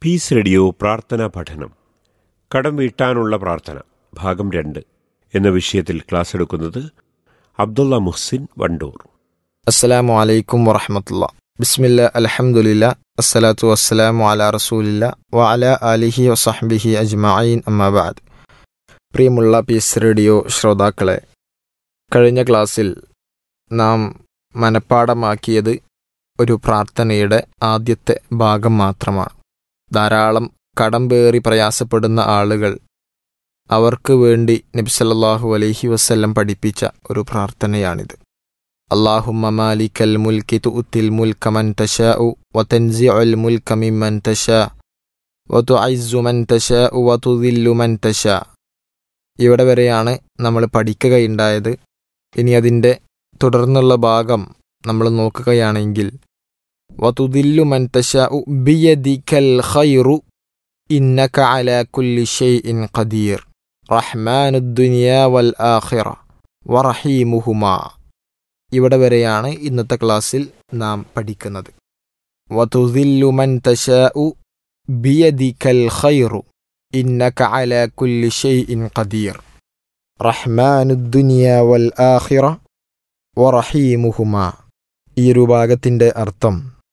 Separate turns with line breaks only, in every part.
piece radio പ്രാർത്ഥനാ പഠനം കടം വീട്ടാനുള്ള പ്രാർത്ഥന ഭാഗം രണ്ട് എന്ന വിഷയത്തിൽ ക്ലാസ് എടുക്കുന്നത് അബ്ദുള്ള മുഹ്സിൻ വണ്ടൂർ
അസ്സലാമു അലൈക്കും വറഹമത്തുള്ള ബിസ്മില്ല അൽഹംദുലില്ല അസ്സലാത്തു വസ്സലാമു അല റസൂലില്ല വ അല അലിഹി വസഹ്ബിഹി അജ്മഈൻ അമ്മാബാദ് പ്രിയമുള്ള പീസ് റേഡിയോ ശ്രോതാക്കളെ കഴിഞ്ഞ ക്ലാസ്സിൽ നാം മനഃപ്പാടമാക്കിയത് ഒരു പ്രാർത്ഥനയുടെ ആദ്യത്തെ ഭാഗം മാത്രമാണ് ധാരാളം കടം പേറി പ്രയാസപ്പെടുന്ന ആളുകൾ അവർക്ക് വേണ്ടി നബിസല്ലാഹു അലൈഹി വസ്ല്ലം പഠിപ്പിച്ച ഒരു പ്രാർത്ഥനയാണിത് اللهم مالك الملك تؤتي الملك من تشاء وتنزع الملك ممن تشاء وتعز من تشاء وتذل من تشاء ഇവിടെ വരെയാണ് നമ്മൾ പഠിക്കുകയുണ്ടായത് ഇനി അതിൻ്റെ തുടർന്നുള്ള ഭാഗം നമ്മൾ നോക്കുകയാണെങ്കിൽ വതുദില്ലു മൻ തശാഉ ബിയദിക്കൽ ഖൈറു ഇന്നക അലാ കുല്ലി ഷൈഇൻ ഖദീർ റഹ്മാനുദ്ദുനിയ വൽ ആഖിറ വറഹീമുഹുമാ ഇവിടെ വരെയാണ് ഇന്നത്തെ ക്ലാസ്സിൽ നാം പഠിക്കുന്നത് വതുദില്ലു മൻ തശാഉ ബിയദിക്കൽ ഖൈറു ഇന്നക അലാ കുല്ലി ഷൈഇൻ ഖദീർ റഹ്മാനുദ്ദുനിയ വൽ ആഖിറ വറഹീമുഹുമാ ഈ ഒരു ഭാഗത്തിൻ്റെ അർത്ഥം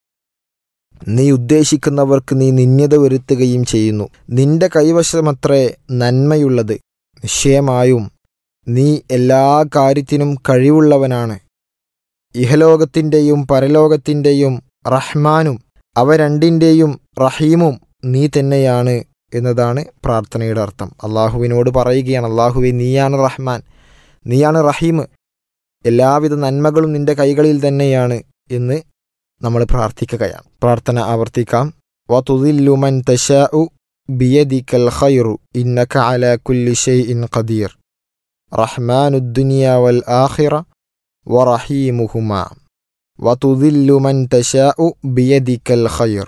നീ ഉദ്ദേശിക്കുന്നവർക്ക് നീ നിന്യത വരുത്തുകയും ചെയ്യുന്നു നിന്റെ കൈവശമത്രേ നന്മയുള്ളത് നിശ്ചയമായും നീ എല്ലാ കാര്യത്തിനും കഴിവുള്ളവനാണ് ഇഹലോകത്തിൻ്റെയും പരലോകത്തിൻ്റെയും റഹ്മാനും അവ രണ്ടിൻ്റെയും റഹീമും നീ തന്നെയാണ് എന്നതാണ് പ്രാർത്ഥനയുടെ അർത്ഥം അള്ളാഹുവിനോട് പറയുകയാണ് അള്ളാഹുവെ നീയാണ് റഹ്മാൻ നീയാണ് റഹീം എല്ലാവിധ നന്മകളും നിന്റെ കൈകളിൽ തന്നെയാണ് എന്ന് നമ്മൾ പ്രാർത്ഥിക്കുകയാണ് പ്രാർത്ഥന ആവർത്തിക്കാം വതുദില്ലുമൻ തശാഉ ബിയദിക്കൽ ഖൈറു ഇന്നക അലാ കുല്ലി ഷൈഇൻ ഖദീർ റഹ്മാനുദ്ദുനിയ വൽ ആഖിറ വറഹീമുഹുമാ വതുദില്ലു മൻ തശാഉ ബിയദിക്കൽ ഖൈർ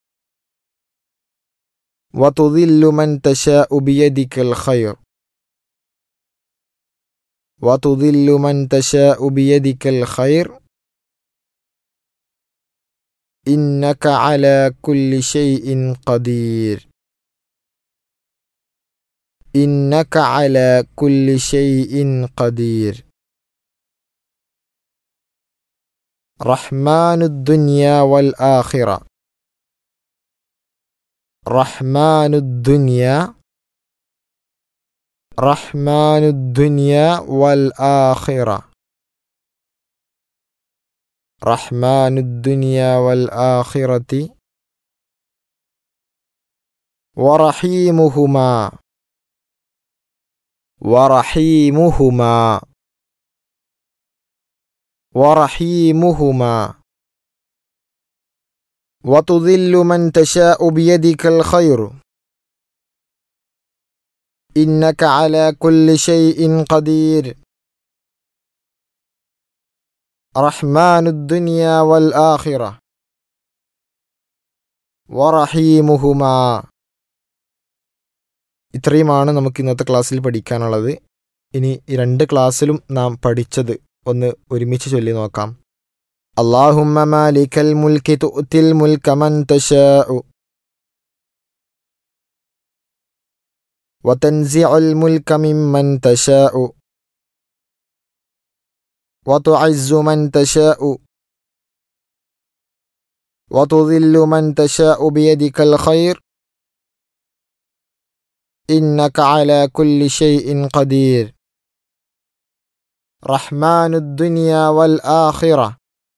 വതുദില്ലു മൻ തശാഉ ബിയദിക്കൽ ഖൈർ وتضل من تشاء بيدك الخير إنك على كل شيء قدير إنك على كل شيء قدير رحمن الدنيا والآخرة رحمن الدنيا رحمن الدنيا والآخرة رحمن الدنيا والآخرة ورحيمهما ورحيمهما ورحيمهما وتذل من تشاء بيدك الخير إنك على كل شيء قدير رحمن الدنيا والآخرة ورحيمهما ഇത്രയുമാണ് നമുക്ക് ഇന്നത്തെ ക്ലാസ്സിൽ പഠിക്കാനുള്ളത് ഇനി ഈ രണ്ട് ക്ലാസ്സിലും നാം പഠിച്ചത് ഒന്ന് ഒരുമിച്ച് ചൊല്ലി നോക്കാം അള്ളാഹുമ്മ മാലിക്കൽ മുൽക്കി തുത്തിൽ മുൽക്ക മൻ തശാഉ وتنزع الملك ممن تشاء وتعز من تشاء وتذل من تشاء بيدك الخير إنك على كل شيء قدير رحمن الدنيا والآخرة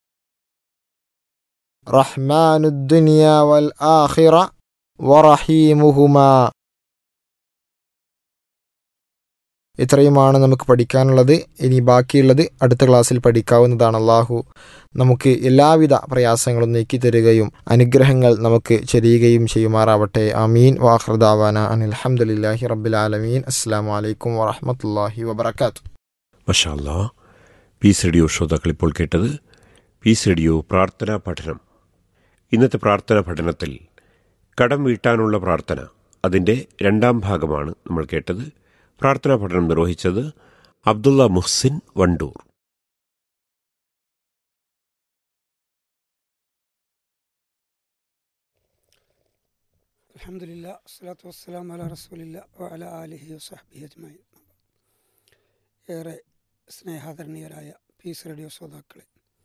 رحمن الدنيا والآخرة ورحيمهما ഇത്രയുമാണ് നമുക്ക് പഠിക്കാനുള്ളത് ഇനി ബാക്കിയുള്ളത് അടുത്ത ക്ലാസ്സിൽ പഠിക്കാവുന്നതാണ് അള്ളാഹു നമുക്ക് എല്ലാവിധ പ്രയാസങ്ങളും നീക്കി തരികയും അനുഗ്രഹങ്ങൾ നമുക്ക് ചെരിയുകയും ചെയ്യുമാറാവട്ടെ അമീൻ വാഹൃദാവാന അനിൽഹമുല്ലാഹി റബ്ബിലാലമീൻ അസ്സാം വലൈക്കും വറഹമത്തല്ലാഹി വബർക്കാത്തു
മഷാല്ലാ പീസ് റേഡിയോ ശ്രോതാക്കൾ ഇപ്പോൾ കേട്ടത് പീസ് റേഡിയോ പ്രാർത്ഥനാ പഠനം ഇന്നത്തെ പ്രാർത്ഥനാ പഠനത്തിൽ കടം വീട്ടാനുള്ള പ്രാർത്ഥന അതിൻ്റെ രണ്ടാം ഭാഗമാണ് നമ്മൾ കേട്ടത് പ്രാർത്ഥനാ പഠനം നിർവഹിച്ചത് അബ്ദുള്ള മുഹ്സിൻ വണ്ടൂർ
അലഹമില്ല അസ്സലാത്തു വസ്സലാം അല റസൂലില്ല വഅല ആലിഹി വസഹബി അജ്മൈൻ ഏറെ സ്നേഹാദരണീയരായ പീസ് റേഡിയോ ശ്രോതാക്കളെ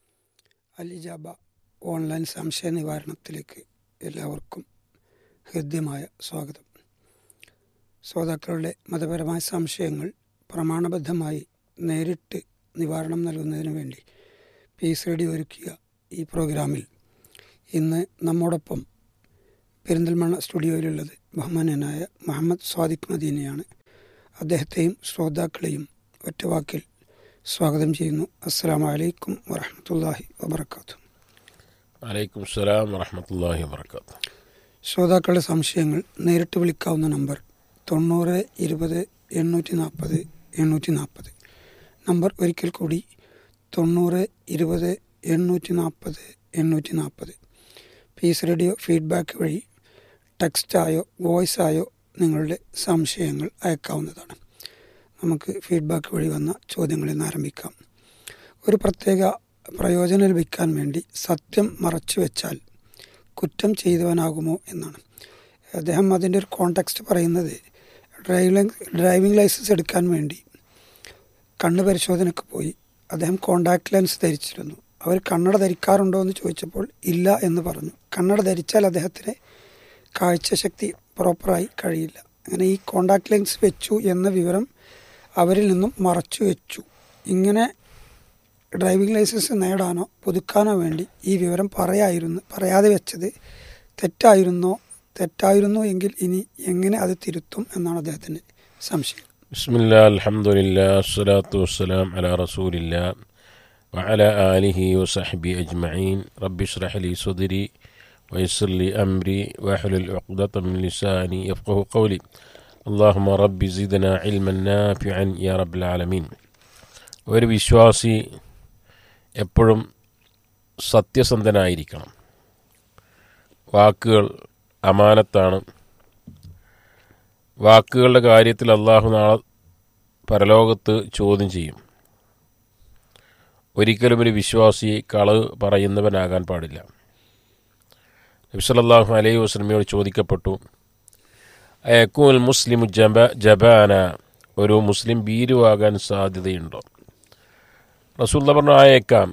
അലിജാബ ഓൺലൈൻ സംശയ നിവാരണത്തിലേക്ക് എല്ലാവർക്കും ഹൃദ്യമായ സ്വാഗതം ശ്രോതാക്കളുടെ മതപരമായ സംശയങ്ങൾ പ്രമാണബദ്ധമായി നേരിട്ട് നിവാരണം നൽകുന്നതിന് വേണ്ടി പീസ് റേഡിയോ ഒരുക്കിയ ഈ പ്രോഗ്രാമിൽ ഇന്ന് നമ്മോടൊപ്പം പെരിന്തൽമണ്ണ സ്റ്റുഡിയോയിലുള്ളത് ബഹുമാനനായ മുഹമ്മദ് സ്വാദിഖ് മദീനയാണ് അദ്ദേഹത്തെയും ശ്രോതാക്കളെയും ഒറ്റവാക്കിൽ സ്വാഗതം ചെയ്യുന്നു അസ്സാം വലൈക്കും വറഹമത്തല്ലാഹി വബർക്കാത്തു
വലൈക്കും സ്സലാം വറഹമത്തല്ലാഹി വബർക്കാത്തു
ശ്രോതാക്കളുടെ സംശയങ്ങൾ നേരിട്ട് വിളിക്കാവുന്ന നമ്പർ തൊണ്ണൂറ് ഇരുപത് എണ്ണൂറ്റി നാൽപ്പത് എണ്ണൂറ്റി നാൽപ്പത് നമ്പർ ഒരിക്കൽ കൂടി തൊണ്ണൂറ് ഇരുപത് എണ്ണൂറ്റി നാൽപ്പത് എണ്ണൂറ്റി നാൽപ്പത് പീസ് റേഡിയോ ഫീഡ്ബാക്ക് വഴി ടെക്സ്റ്റായോ വോയിസായോ നിങ്ങളുടെ സംശയങ്ങൾ അയക്കാവുന്നതാണ് നമുക്ക് ഫീഡ്ബാക്ക് വഴി വന്ന ചോദ്യങ്ങളിൽ നിന്ന് ആരംഭിക്കാം ഒരു പ്രത്യേക പ്രയോജനം ലഭിക്കാൻ വേണ്ടി സത്യം മറച്ചു വെച്ചാൽ കുറ്റം ചെയ്തവനാകുമോ എന്നാണ് അദ്ദേഹം അതിൻ്റെ ഒരു കോണ്ടെക്സ്റ്റ് പറയുന്നത് ഡ്രൈവിംഗ് ഡ്രൈവിംഗ് ലൈസൻസ് എടുക്കാൻ വേണ്ടി കണ്ണ് പരിശോധനയ്ക്ക് പോയി അദ്ദേഹം കോണ്ടാക്ട് ലെൻസ് ധരിച്ചിരുന്നു അവർ കണ്ണട ധരിക്കാറുണ്ടോ എന്ന് ചോദിച്ചപ്പോൾ ഇല്ല എന്ന് പറഞ്ഞു കണ്ണട ധരിച്ചാൽ അദ്ദേഹത്തിന് കാഴ്ചശക്തി പ്രോപ്പറായി കഴിയില്ല അങ്ങനെ ഈ കോണ്ടാക്ട് ലെൻസ് വെച്ചു എന്ന വിവരം അവരിൽ നിന്നും മറച്ചു വെച്ചു ഇങ്ങനെ ഡ്രൈവിംഗ് ലൈസൻസ് നേടാനോ പുതുക്കാനോ വേണ്ടി ഈ വിവരം പറയായിരുന്നു പറയാതെ വെച്ചത് തെറ്റായിരുന്നോ തെറ്റായിരുന്നു എങ്കിൽ ഇനി എങ്ങനെ അത് തിരുത്തും എന്നാണ് അദ്ദേഹത്തിൻ്റെ സംശയം
ബിസ്മില്ലാ അൽഹംദുലില്ലാ അസ്സലാത്തു വസ്സലാം അലാ റസൂലില്ലാ وعلى آله وصحبه أجمعين رب اشرح لي صدري ويسر لي أمري واحلل عقدة من لساني يفقه قولي اللهم رب زدنا علما نافعا يا رب العالمين ഒരു വിശ്വാസി എപ്പോഴും സത്യസന്ധനായിരിക്കണം വാക്കുകൾ അമാനത്താണ് വാക്കുകളുടെ കാര്യത്തിൽ അള്ളാഹു നാളെ പരലോകത്ത് ചോദ്യം ചെയ്യും ഒരിക്കലും ഒരു വിശ്വാസി കളവ് പറയുന്നവനാകാൻ പാടില്ല നബ്സലല്ലാഹു അലൈഹി വസ്ലമയോട് ചോദിക്കപ്പെട്ടു അയക്കൂൽ മുസ്ലിം ജബ ജബാന ഒരു മുസ്ലിം ഭീരുവാകാൻ സാധ്യതയുണ്ടോ റസൂല്ല പറഞ്ഞു ആയേക്കാം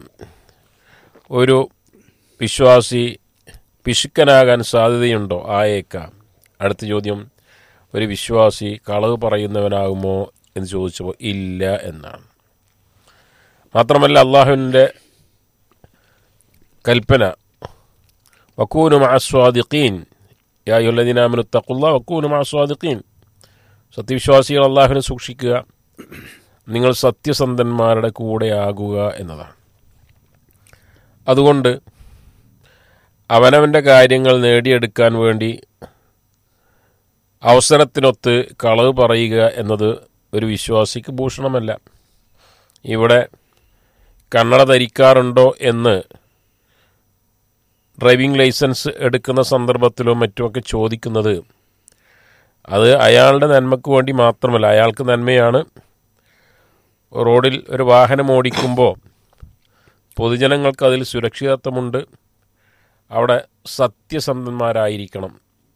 ഒരു വിശ്വാസി പിശുക്കനാകാൻ സാധ്യതയുണ്ടോ ആയേക്കാം അടുത്ത ചോദ്യം ഒരു വിശ്വാസി കളവ് പറയുന്നവനാകുമോ എന്ന് ചോദിച്ചപ്പോൾ ഇല്ല എന്നാണ് മാത്രമല്ല അള്ളാഹുവിൻ്റെ കൽപ്പന വക്കൂനു മാസ്വാദിഖീൻ യായുല്ലദിനാമനു തക്കുള്ള വക്കൂനു മാസ്വാദിഖീൻ സത്യവിശ്വാസികൾ അള്ളാഹുവിനെ സൂക്ഷിക്കുക നിങ്ങൾ സത്യസന്ധന്മാരുടെ കൂടെയാകുക എന്നതാണ് അതുകൊണ്ട് അവനവൻ്റെ കാര്യങ്ങൾ നേടിയെടുക്കാൻ വേണ്ടി അവസരത്തിനൊത്ത് കളവ് പറയുക എന്നത് ഒരു വിശ്വാസിക്ക് ഭൂഷണമല്ല ഇവിടെ കണ്ണട ധരിക്കാറുണ്ടോ എന്ന് ഡ്രൈവിംഗ് ലൈസൻസ് എടുക്കുന്ന സന്ദർഭത്തിലോ മറ്റുമൊക്കെ ചോദിക്കുന്നത് അത് അയാളുടെ നന്മയ്ക്ക് വേണ്ടി മാത്രമല്ല അയാൾക്ക് നന്മയാണ് റോഡിൽ ഒരു വാഹനം ഓടിക്കുമ്പോൾ പൊതുജനങ്ങൾക്ക് അതിൽ സുരക്ഷിതത്വമുണ്ട് അവിടെ സത്യസന്ധന്മാരായിരിക്കണം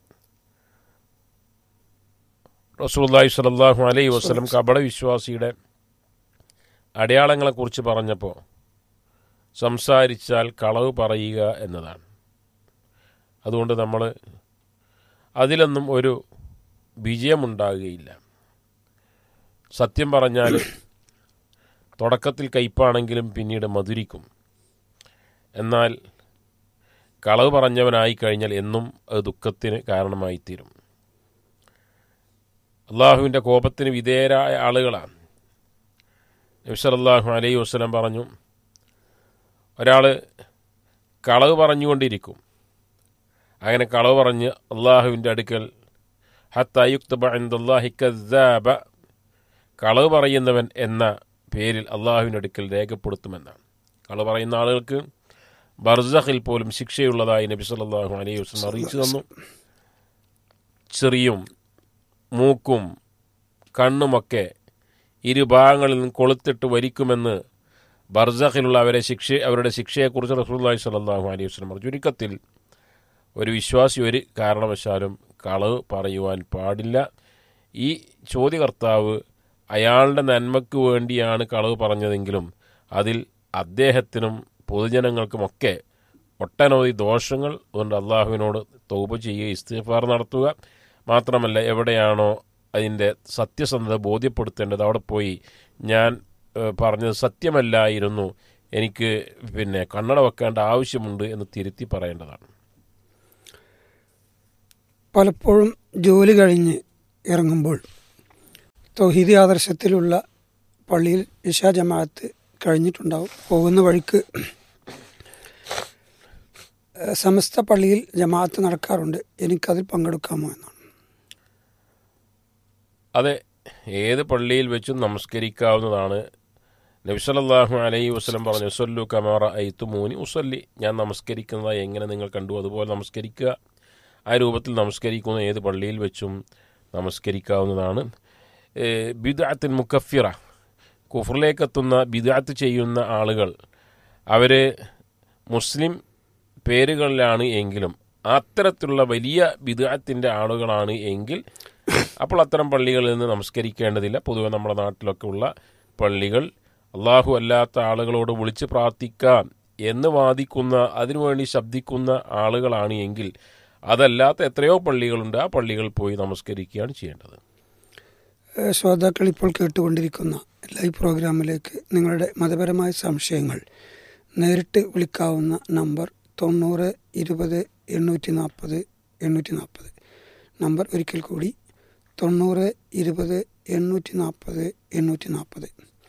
റസൂല്ലാഹി സ്വല്ലല്ലാഹു അലൈഹി വസ്ലം കപട വിശ്വാസിയുടെ അടയാളങ്ങളെക്കുറിച്ച് പറഞ്ഞപ്പോൾ സംസാരിച്ചാൽ കളവ് പറയുക എന്നതാണ് അതുകൊണ്ട് നമ്മൾ അതിലൊന്നും ഒരു വിജയമുണ്ടാകുകയില്ല സത്യം പറഞ്ഞാൽ തുടക്കത്തിൽ കയ്പാണെങ്കിലും പിന്നീട് മധുരിക്കും എന്നാൽ കളവ് പറഞ്ഞവനായി കഴിഞ്ഞാൽ എന്നും അത് ദുഃഖത്തിന് കാരണമായിത്തീരും അള്ളാഹുവിൻ്റെ കോപത്തിന് വിധേയരായ ആളുകളാണ് നബ്സലല്ലാഹു അലൈഹി വസ്ലം പറഞ്ഞു ഒരാൾ കളവ് പറഞ്ഞുകൊണ്ടിരിക്കും അങ്ങനെ കളവ് പറഞ്ഞ് അള്ളാഹുവിൻ്റെ അടുക്കൽ ഹത്തായുക്തബാഹി കസാബ കളവ് പറയുന്നവൻ എന്ന പേരിൽ അള്ളാഹുവിൻ്റെ അടുക്കൽ രേഖപ്പെടുത്തുമെന്നാണ് കളവ് പറയുന്ന ആളുകൾക്ക് ബർസഖിൽ പോലും ശിക്ഷയുള്ളതായി നബി സല്ലല്ലാഹു അലൈഹി വസല്ലം അറിയിച്ചു തന്നു ചെറിയും മൂക്കും കണ്ണുമൊക്കെ ഇരുഭാഗങ്ങളിൽ നിന്നും കൊളുത്തിട്ട് വരിക്കുമെന്ന് ബർസഖിലുള്ള അവരെ ശിക്ഷ അവരുടെ ശിക്ഷയെക്കുറിച്ച് റസൂലുള്ളാഹി സ്വല്ലല്ലാഹു അലൈഹി വസല്ലം പറഞ്ഞു ചുരുക്കത്തിൽ ഒരു വിശ്വാസി ഒരു കാരണവശാലും കളവ് പറയുവാൻ പാടില്ല ഈ ചോദ്യകർത്താവ് അയാളുടെ നന്മയ്ക്ക് വേണ്ടിയാണ് കളവ് പറഞ്ഞതെങ്കിലും അതിൽ അദ്ദേഹത്തിനും പൊതുജനങ്ങൾക്കുമൊക്കെ ഒട്ടനവധി ദോഷങ്ങൾ അതുകൊണ്ട് അള്ളാഹുവിനോട് തൗബ ചെയ്യുക ഇസ്തിഫാർ നടത്തുക മാത്രമല്ല എവിടെയാണോ അതിൻ്റെ സത്യസന്ധത ബോധ്യപ്പെടുത്തേണ്ടത് അവിടെ പോയി ഞാൻ ഏഹ്, പറഞ്ഞത് സത്യമല്ലായിരുന്നു എനിക്ക് പിന്നെ കണ്ണട വെക്കേണ്ട ആവശ്യമുണ്ട് എന്ന് തിരുത്തി പറയേണ്ടതാണ്
പലപ്പോഴും ജോലി കഴിഞ്ഞ് ഇറങ്ങുമ്പോൾ തൗഹീദി ആദർശത്തിലുള്ള പള്ളിയിൽ ഇഷാ ജമാഅത്ത് കഴിഞ്ഞിട്ടുണ്ടാവും പോകുന്ന വഴിക്ക് ഏഹ്, സമസ്ത പള്ളിയിൽ ജമാഅത്ത് നടക്കാറുണ്ട് എനിക്കതിൽ പങ്കെടുക്കാമോ എന്നാണ്
അതെ ഏത് പള്ളിയിൽ വെച്ചും നമസ്കരിക്കാവുന്നതാണ് നബിസലല്ലാഹു അലൈഹി വസ്ലം പറഞ്ഞു ഉസല്ലു കമാറ ഐത്തു മൂനി ഉസല്ലി ഞാൻ നമസ്കരിക്കുന്നതായി എങ്ങനെ നിങ്ങൾ കണ്ടു അതുപോലെ നമസ്കരിക്കുക ആ രൂപത്തിൽ നമസ്കരിക്കുന്ന ഏത് പള്ളിയിൽ വെച്ചും നമസ്കരിക്കാവുന്നതാണ് ബിദാത്തിൻ മുക്കഫിറ കുഫറിലേക്കെത്തുന്ന ബിദാത്ത് ചെയ്യുന്ന ആളുകൾ അവർ മുസ്ലിം പേരുകളിലാണ് എങ്കിലും അത്തരത്തിലുള്ള വലിയ ബിദാത്തിൻ്റെ ആളുകളാണ് എങ്കിൽ അപ്പോൾ അത്തരം പള്ളികളിൽ നിന്ന് നമസ്കരിക്കേണ്ടതില്ല പൊതുവെ നമ്മുടെ നാട്ടിലൊക്കെ ഉള്ള പള്ളികൾ അള്ളാഹു അല്ലാത്ത ആളുകളോട് വിളിച്ച് പ്രാർത്ഥിക്കാം എന്ന് വാദിക്കുന്ന അതിനുവേണ്ടി ശബ്ദിക്കുന്ന ആളുകളാണ് എങ്കിൽ അതല്ലാത്ത എത്രയോ പള്ളികളുണ്ട് ആ പള്ളികളിൽ പോയി നമസ്കരിക്കുകയാണ് ചെയ്യേണ്ടത്
ഏഹ്, ശ്രോതാക്കൾ ഇപ്പോൾ കേട്ടുകൊണ്ടിരിക്കുന്ന ലൈവ് പ്രോഗ്രാമിലേക്ക് നിങ്ങളുടെ മതപരമായ സംശയങ്ങൾ നേരിട്ട് വിളിക്കാവുന്ന നമ്പർ തൊണ്ണൂറ് ഇരുപത് എണ്ണൂറ്റി നാൽപ്പത് എണ്ണൂറ്റി നാൽപ്പത് നമ്പർ ഒരിക്കൽ കൂടി തൊണ്ണൂറ് ഇരുപത് എണ്ണൂറ്റി നാൽപ്പത് എണ്ണൂറ്റി നാൽപ്പത്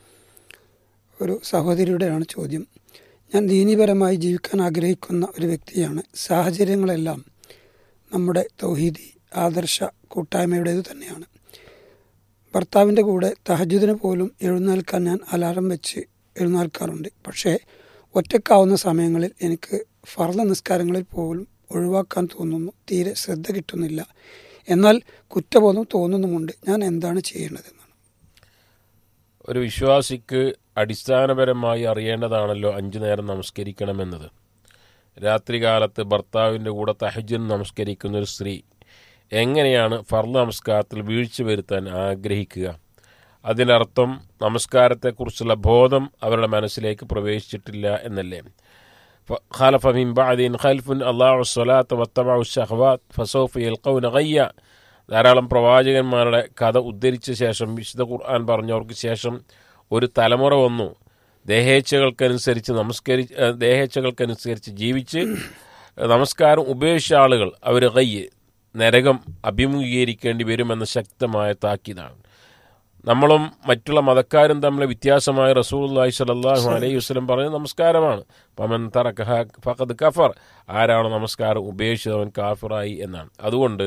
ഒരു സഹോദരിയുടെയാണ് ചോദ്യം ഞാൻ ദീനീപരമായി ജീവിക്കാൻ ആഗ്രഹിക്കുന്ന ഒരു വ്യക്തിയാണ് സാഹചര്യങ്ങളെല്ലാം നമ്മുടെ തൗഹീദി ആദർശ കൂട്ടായ്മയുടേത് തന്നെയാണ് ഭർത്താവിൻ്റെ കൂടെ തഹജുദിന് പോലും എഴുന്നേൽക്കാൻ ഞാൻ അലാറം വെച്ച് എഴുന്നേൽക്കാറുണ്ട് പക്ഷേ ഒറ്റക്കാവുന്ന സമയങ്ങളിൽ എനിക്ക് ഫർദ നിസ്കാരങ്ങളിൽ പോലും ഒഴിവാക്കാൻ തോന്നുന്നു തീരെ ശ്രദ്ധ കിട്ടുന്നില്ല എന്നാൽ കുറ്റബോധം തോന്നുന്നുമുണ്ട് ഞാൻ എന്താണ് ചെയ്യേണ്ടതെന്നാണ്
ഒരു വിശ്വാസിക്ക് അടിസ്ഥാനപരമായി അറിയേണ്ടതാണല്ലോ അഞ്ചു നേരം നമസ്കരിക്കണമെന്നത് രാത്രികാലത്ത് ഭർത്താവിൻ്റെ കൂടെ തഹജ്ജുദ് നമസ്കരിക്കുന്ന ഒരു സ്ത്രീ എങ്ങനെയാണ് ഫർദ് നമസ്കാരത്തിൽ വീഴ്ച വരുത്താൻ ആഗ്രഹിക്കുക അതിനർത്ഥം നമസ്കാരത്തെക്കുറിച്ചുള്ള ബോധം അവരുടെ മനസ്സിലേക്ക് പ്രവേശിച്ചിട്ടില്ല എന്നല്ലേ ഫ- ഖാലഫ മിൻ ബഅദിൻ ഖൽഫുൻ അല്ലാഹു സ്വലാത്ത് വത്തബഉ ശഹവാത്ത് ഫസൗഫ യൽഖൗന ഗയ്യ ധാരാളം പ്രവാചകന്മാരുടെ കഥ ഉദ്ധരിച്ച ശേഷം വിശുദ്ധ ഖുർആൻ പറഞ്ഞവർക്ക് ശേഷം ഒരു തലമുറ വന്നു ദേഹേച്ഛകൾക്കനുസരിച്ച് നമസ്കരി ഏഹ് ദേഹേച്ഛകൾക്കനുസരിച്ച് ജീവിച്ച് നമസ്കാരം ഉപേക്ഷിച്ച ആളുകൾ അവർ കയ്യ് നരകം അഭിമുഖീകരിക്കേണ്ടി വരുമെന്ന ശക്തമായ താക്കീതാണ് നമ്മളും മറ്റുള്ള മതക്കാരും തമ്മിൽ വ്യത്യാസമായ റസൂലുള്ളാഹി സ്വല്ലല്ലാഹു അലൈഹി വസല്ലം പറഞ്ഞ നമസ്കാരമാണ് പമൻ തറക്കഹ ഫഖദ് കഫർ ആരാണ് നമസ്കാരം ഉപേക്ഷിച്ചവൻ കാഫിറായി എന്നാണ് അതുകൊണ്ട്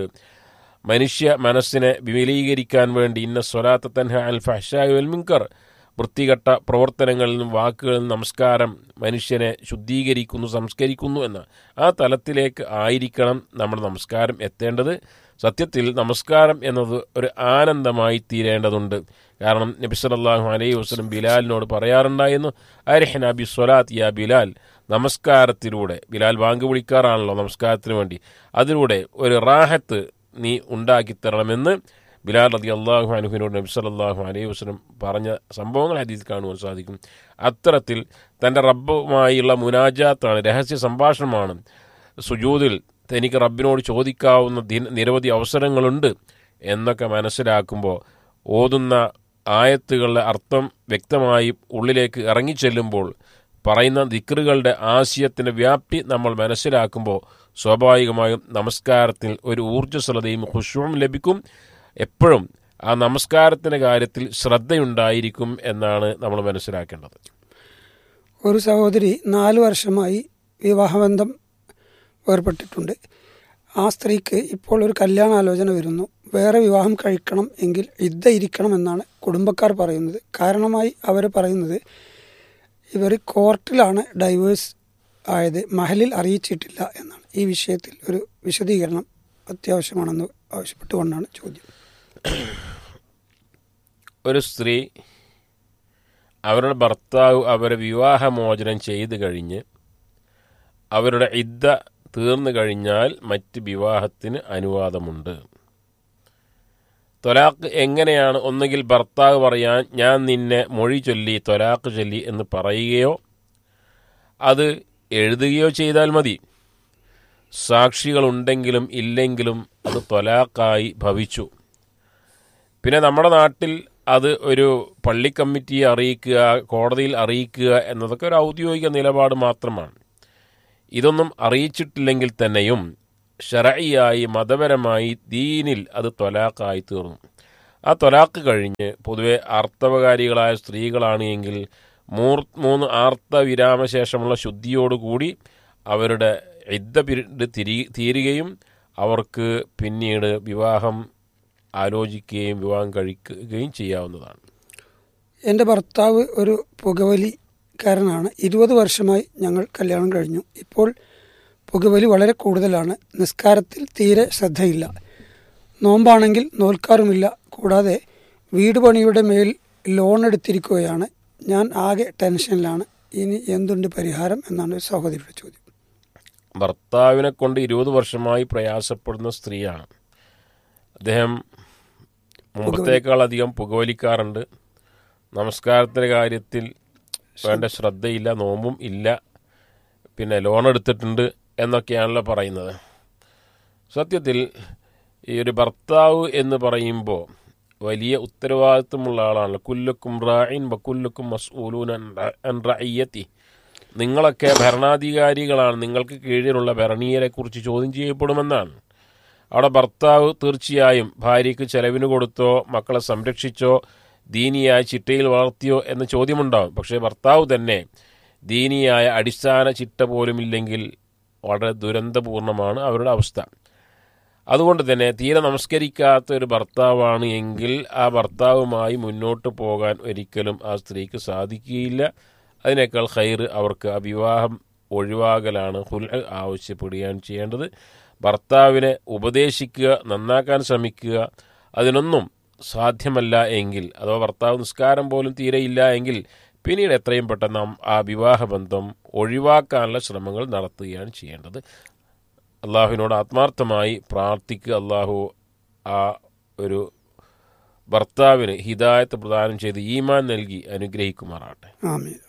മനുഷ്യ മനസ്സിനെ വിപുലീകരിക്കാൻ വേണ്ടി ഇന്ന സ്വലാത്ത തൻഹ അൽ ഫഹ്ഷായു വൽ മുൻകർ വൃത്തികെട്ട പ്രവർത്തനങ്ങളിൽ നിന്നും വാക്കുകളിൽ നിന്നും നമസ്കാരം മനുഷ്യനെ ശുദ്ധീകരിക്കുന്നു സംസ്കരിക്കുന്നു എന്ന ആ തലത്തിലേക്ക് ആയിരിക്കണം നമ്മുടെ നമസ്കാരം എത്തേണ്ടത് സത്യത്തിൽ നമസ്കാരം എന്നത് ഒരു ആനന്ദമായി തീരേണ്ടതുണ്ട് കാരണം നബി സല്ലല്ലാഹു അലൈഹി വസല്ലം ബിലാലിനോട് പറയാറുണ്ടായിരുന്നു അരിഹന ബി സ്വലാത്ത് യാ ബിലാൽ നമസ്കാരത്തിലൂടെ ബിലാൽ ബാങ്ക് വിളിക്കാറാണല്ലോ നമസ്കാരത്തിന് വേണ്ടി അതിലൂടെ ഒരു റാഹത്ത് നീ ഉണ്ടാക്കി തരണമെന്ന് ബിലാൽ റതി അള്ളാഹു അനുഹിനോട് നബി സല്ലല്ലാഹു അലൈഹി വസല്ലം പറഞ്ഞ സംഭവങ്ങൾ ഹദീസ് കാണുവാൻ സാധിക്കും അത്തരത്തിൽ തൻ്റെ റബ്ബുമായുള്ള മുനാജാത്താണ് രഹസ്യ സംഭാഷണമാണ് സുജൂദിൽ തനിക്ക് റബ്ബിനോട് ചോദിക്കാവുന്ന ദിന- നിരവധി അവസരങ്ങളുണ്ട് എന്നൊക്കെ മനസ്സിലാക്കുമ്പോൾ ഓതുന്ന ആയത്തുകളുടെ അർത്ഥം വ്യക്തമായി ഉള്ളിലേക്ക് ഇറങ്ങിച്ചെല്ലുമ്പോൾ പറയുന്ന ദിക്റുകളുടെ ആശയത്തിൻ്റെ വ്യാപ്തി നമ്മൾ മനസ്സിലാക്കുമ്പോൾ സ്വാഭാവികമായും നമസ്കാരത്തിൽ ഒരു ഊർജ്ജസ്വലതയും ഹുഷവും ലഭിക്കും എപ്പോഴും ആ നമസ്കാരത്തിൻ്റെ കാര്യത്തിൽ ശ്രദ്ധയുണ്ടായിരിക്കും എന്നാണ് നമ്മൾ മനസ്സിലാക്കേണ്ടത്
ഒരു സഹോദരി നാല് വർഷമായി വിവാഹബന്ധം വേർപെട്ടിട്ടുണ്ട് ആ സ്ത്രീക്ക് ഇപ്പോൾ ഒരു കല്യാണാലോചന വരുന്നു വേറെ വിവാഹം കഴിക്കണം എങ്കിൽ ഇദ്ദ ഇരിക്കണം എന്നാണ് കുടുംബക്കാർ പറയുന്നത് കാരണമായി അവർ പറയുന്നത് ഇവർ കോർട്ടിലാണ് ഡൈവേഴ്സ് ആയത് മഹലിൽ അറിയിച്ചിട്ടില്ല എന്നാണ് ഈ വിഷയത്തിൽ ഒരു വിശദീകരണം അത്യാവശ്യമാണെന്ന് ആവശ്യപ്പെട്ടുകൊണ്ടാണ് ചോദ്യം
ഒരു സ്ത്രീ അവരുടെ ഭർത്താവ് അവരെ വിവാഹമോചനം ചെയ്തു കഴിഞ്ഞ് അവരുടെ ഇദ്ദ തീർന്നു കഴിഞ്ഞാൽ മറ്റ് വിവാഹത്തിന് അനുവാദമുണ്ട് തൊലാക്ക് എങ്ങനെയാണ് ഒന്നുകിൽ ഭർത്താവ് പറയാൻ ഞാൻ നിന്നെ മൊഴി ചൊല്ലി തൊലാക്ക് ചൊല്ലി എന്ന് പറയുകയോ അത് എഴുതുകയോ ചെയ്താൽ മതി സാക്ഷികളുണ്ടെങ്കിലും ഇല്ലെങ്കിലും അത് തൊലാക്കായി ഭവിച്ചു പിന്നെ നമ്മുടെ നാട്ടിൽ അത് ഒരു പള്ളി കമ്മിറ്റിയെ അറിയിക്കുക കോടതിയിൽ അറിയിക്കുക എന്നതൊക്കെ ഒരു ഔദ്യോഗിക നിലപാട് മാത്രമാണ് ഇതൊന്നും അറിയിച്ചിട്ടില്ലെങ്കിൽ തന്നെയും ഷറയിയായി മതപരമായി ദീനിൽ അത് ത്വലാഖായി തീർന്നു ആ ത്വലാഖ് കഴിഞ്ഞ് പൊതുവെ ആർത്തവകാരികളായ സ്ത്രീകളാണ് എങ്കിൽ മൂർ മൂന്ന് ആർത്ത വിരാമശേഷമുള്ള ശുദ്ധിയോടുകൂടി അവരുടെ യുദ്ധ പിരീഡ് തിരി തീരുകയും അവർക്ക് പിന്നീട് വിവാഹം ആലോചിക്കുകയും വിവാഹം കഴിക്കുകയും ചെയ്യാവുന്നതാണ്
എൻ്റെ ഭർത്താവ് ഒരു പുകവലിക്കാരനാണ് ഇരുപത് വർഷമായി ഞങ്ങൾ കല്യാണം കഴിഞ്ഞു ഇപ്പോൾ പുകവലി വളരെ കൂടുതലാണ് നിസ്കാരത്തിൽ തീരെ ശ്രദ്ധയില്ല നോമ്പാണെങ്കിൽ നോൽക്കാറുമില്ല കൂടാതെ വീട് പണിയുടെ മേൽ ലോൺ എടുത്തിരിക്കുകയാണ് ഞാൻ ആകെ ടെൻഷനിലാണ് ഇനി എന്തുണ്ട് പരിഹാരം എന്നാണ് ഒരു സഹോദരിയുടെ ചോദ്യം
ഭർത്താവിനെ കൊണ്ട് ഇരുപത് വർഷമായി പ്രയാസപ്പെടുന്ന സ്ത്രീയാണ് അദ്ദേഹം മുമ്പത്തേക്കാൾ അധികം പുകവലിക്കാറുണ്ട് നമസ്കാരത്തിൻ്റെ കാര്യത്തിൽ വേണ്ട ശ്രദ്ധയില്ല നോമ്പും ഇല്ല പിന്നെ ലോൺ എടുത്തിട്ടുണ്ട് എന്നൊക്കെയാണല്ലോ പറയുന്നത് സത്യത്തിൽ ഈ ഒരു ഭർത്താവ് എന്ന് പറയുമ്പോൾ വലിയ ഉത്തരവാദിത്വമുള്ള ആളാണല്ലോ കുല്ലുക്കും റായിൻ ബക്കുല്ലുക്കും മസ്ഊലൂൻ അൻ റഅയ്യത്തി നിങ്ങളൊക്കെ ഭരണാധികാരികളാണ് നിങ്ങൾക്ക് കീഴിലുള്ള ഭരണീയരെക്കുറിച്ച് ചോദ്യം ചെയ്യപ്പെടുമെന്നാണ് അവിടെ ഭർത്താവ് തീർച്ചയായും ഭാര്യയ്ക്ക് ചെലവിന് കൊടുത്തോ മക്കളെ സംരക്ഷിച്ചോ ദീനിയായ ചിട്ടയിൽ വളർത്തിയോ എന്ന ചോദ്യമുണ്ടാവും പക്ഷേ ഭർത്താവ് തന്നെ ദീനിയായ അടിസ്ഥാന ചിട്ട പോലുമില്ലെങ്കിൽ വളരെ ദുരന്തപൂർണമാണ് അവരുടെ അവസ്ഥ അതുകൊണ്ട് തന്നെ തീരെ നമസ്കരിക്കാത്ത ഒരു ഭർത്താവാണ് എങ്കിൽ ആ ഭർത്താവുമായി മുന്നോട്ട് പോകാൻ ഒരിക്കലും ആ സ്ത്രീക്ക് സാധിക്കുകയില്ല അതിനേക്കാൾ ഹൈർ അവർക്ക് ആ വിവാഹം ഒഴിവാകലാണ് ഹുൽ ആവശ്യപ്പെടുകയാണ് ചെയ്യേണ്ടത് ഭർത്താവിനെ ഉപദേശിക്കുക നന്നാക്കാൻ ശ്രമിക്കുക അതിനൊന്നും സാധ്യമല്ല എങ്കിൽ അഥവാ ഭർത്താവ് നിസ്കാരം പോലും തീരെയില്ല എങ്കിൽ പിന്നീട് എത്രയും പെട്ടെന്ന് നാം ആ വിവാഹബന്ധം ഒഴിവാക്കാനുള്ള ശ്രമങ്ങൾ നടത്തുകയാണ് ചെയ്യേണ്ടത് അള്ളാഹുവിനോട് ആത്മാർത്ഥമായി പ്രാർത്ഥിക്കുക അള്ളാഹു ആ ഒരു ഭർത്താവിന് ഹിദായത്ത് പ്രദാനം ചെയ്ത് ഈമാൻ നൽകി അനുഗ്രഹിക്കുമാറാട്ടെ
ആമീൻ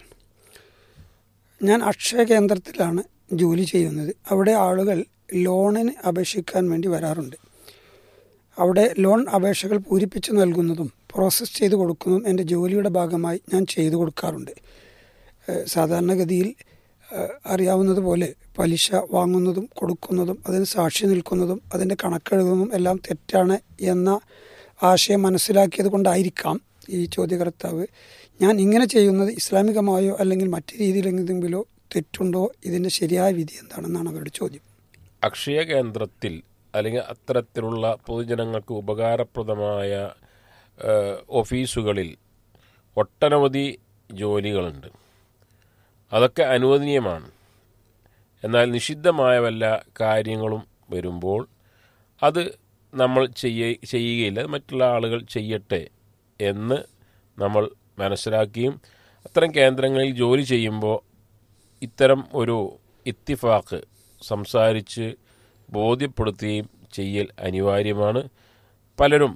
ഞാൻ അക്ഷയ കേന്ദ്രത്തിലാണ് ജോലി ചെയ്യുന്നത് അവിടെ ആളുകൾ ലോണിന് അപേക്ഷിക്കാൻ വേണ്ടി വരാറുണ്ട് അവിടെ ലോൺ അപേക്ഷകൾ പൂരിപ്പിച്ച് നൽകുന്നതും പ്രോസസ്സ് ചെയ്ത് കൊടുക്കുന്നതും എൻ്റെ ജോലിയുടെ ഭാഗമായി ഞാൻ ചെയ്തു കൊടുക്കാറുണ്ട് ഏഹ് സാധാരണഗതിയിൽ ഏഹ് അറിയാവുന്നതുപോലെ പലിശ വാങ്ങുന്നതും കൊടുക്കുന്നതും അതിന് സാക്ഷി നിൽക്കുന്നതും അതിൻ്റെ കണക്കെഴുതുന്നതും എല്ലാം തെറ്റാണ് എന്ന ആശയം മനസ്സിലാക്കിയത് കൊണ്ടായിരിക്കാം ഈ ചോദ്യകർത്താവ് ഞാൻ ഇങ്ങനെ ചെയ്യുന്നത് ഇസ്ലാമികമായോ അല്ലെങ്കിൽ മറ്റു രീതിയിലെന്തെങ്കിലോ തെറ്റുണ്ടോ ഇതിൻ്റെ ശരിയായ വിധി എന്താണെന്നാണ് അവരുടെ ചോദ്യം
അക്ഷയ കേന്ദ്രത്തിൽ അല്ലെങ്കിൽ അത്തരത്തിലുള്ള പൊതുജനങ്ങൾക്ക് ഉപകാരപ്രദമായ ഏഹ്, ഓഫീസുകളിൽ ഒട്ടനവധി ജോലികളുണ്ട് അതൊക്കെ അനുവദനീയമാണ് എന്നാൽ നിഷിദ്ധമായ വല്ല കാര്യങ്ങളും വരുമ്പോൾ അത് നമ്മൾ ചെയ്യ ചെയ്യുകയില്ല അത് മറ്റുള്ള ആളുകൾ ചെയ്യട്ടെ എന്ന് നമ്മൾ മനസ്സിലാക്കുകയും അത്തരം കേന്ദ്രങ്ങളിൽ ജോലി ചെയ്യുമ്പോൾ ഇത്തരം ഒരു ഇത്തിഫാക്ക് സംസാരിച്ച് ബോധ്യപ്പെടുത്തുകയും ചെയ്യൽ അനിവാര്യമാണ് പലരും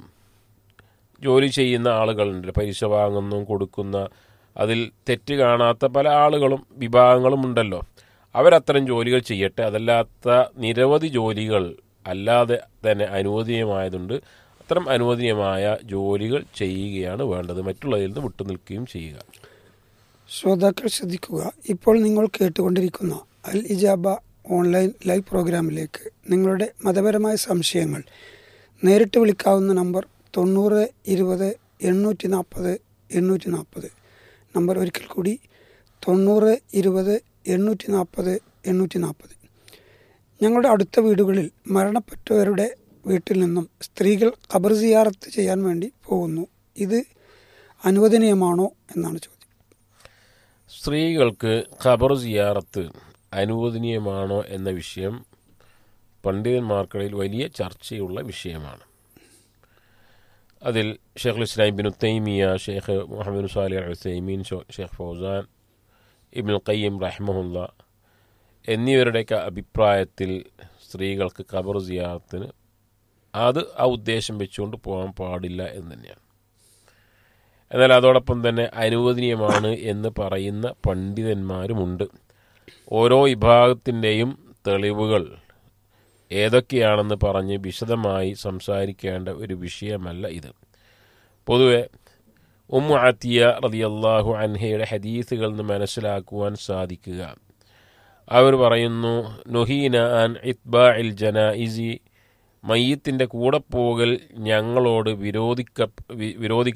ജോലി ചെയ്യുന്ന ആളുകളുണ്ട് പൈസ വാങ്ങുന്നു കൊടുക്കുന്ന അതിൽ തെറ്റ് കാണാത്ത പല ആളുകളും വിഭാഗങ്ങളും ഉണ്ടല്ലോ അവരത്തരം ജോലികൾ ചെയ്യട്ടെ അതല്ലാത്ത നിരവധി ജോലികൾ അല്ലാതെ തന്നെ അനുവദനീയമായതുണ്ട് അത്തരം അനുവദനീയമായ ജോലികൾ ചെയ്യുകയാണ് വേണ്ടത് മറ്റുള്ളതിൽ നിന്ന് വിട്ടുനിൽക്കുകയും ചെയ്യുക
ശ്രോതാക്കൾ ശ്രദ്ധിക്കുക ഇപ്പോൾ നിങ്ങൾ കേട്ടുകൊണ്ടിരിക്കുന്ന അൽ ഇജാബ ഓൺലൈൻ ലൈവ് പ്രോഗ്രാമിലേക്ക് നിങ്ങളുടെ മതപരമായ സംശയങ്ങൾ നേരിട്ട് വിളിക്കാവുന്ന നമ്പർ തൊണ്ണൂറ് ഇരുപത് എണ്ണൂറ്റി നാൽപ്പത് എണ്ണൂറ്റി നാൽപ്പത് നമ്പർ ഒരിക്കൽ കൂടി തൊണ്ണൂറ് ഇരുപത് എണ്ണൂറ്റി നാൽപ്പത് എണ്ണൂറ്റി നാൽപ്പത് ഞങ്ങളുടെ അടുത്ത വീടുകളിൽ മരണപ്പെട്ടവരുടെ വീട്ടിൽ നിന്നും സ്ത്രീകൾ ഖബർ സിയാറത്ത് ചെയ്യാൻ വേണ്ടി പോകുന്നു ഇത് അനുവദനീയമാണോ എന്നാണ് ചോദ്യം
സ്ത്രീകൾക്ക് ഖബർ സിയാറത്ത് അനുവദനീയമാണോ എന്ന വിഷയം പണ്ഡിതന്മാർക്കിടയിൽ വലിയ ചർച്ചയുള്ള വിഷയമാണ് അതിൽ Sheikhul Islam ibn Taymiyyah Sheikh Muhammad Salih al Uthaymeen Sheikh Fawzan Ibnul Qayyim റഹ്മുല്ല എന്നിവരുടെയൊക്കെ അഭിപ്രായത്തിൽ സ്ത്രീകൾക്ക് ഖബർ സിയാറത്തിന് അത് ആ ഉദ്ദേശം വെച്ചുകൊണ്ട് പോകാൻ പാടില്ല എന്ന് തന്നെയാണ് എന്നാൽ അതോടൊപ്പം തന്നെ അനുവദനീയമാണ് എന്ന് പറയുന്ന പണ്ഡിതന്മാരുമുണ്ട് ഓരോ വിഭാഗത്തിൻ്റെയും തെളിവുകൾ ഏതൊക്കെയാണെന്ന് പറഞ്ഞ് വിശദമായി സംസാരിക്കേണ്ട ഒരു വിഷയമല്ല ഇത് പൊതുവെ ഉമ്മു അത്തിയ റതിയല്ലാഹു അൻഹയുടെ ഹദീസുകൾ നിന്ന് മനസ്സിലാക്കുവാൻ സാധിക്കുക അവർ പറയുന്നു നൊഹീന അൻ ഇത്ബാ ഇൽ ജനായിസി മയ്യത്തിൻ്റെ കൂടെ പോകൽ ഞങ്ങളോട് വിരോധിക്ക വി- വിരോധി